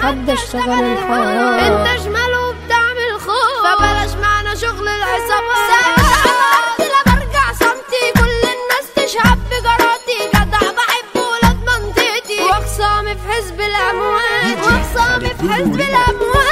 حد اشتغل الحرام انت شمال وبتعمل خوف فبلاش معنا شغل العصابات ثابت لا برجع صمتي كل الناس تشهد بجراتي جدع بحب ولاد منطقتي واخصامي في حزب الاموات واخصامي في حزب الاموات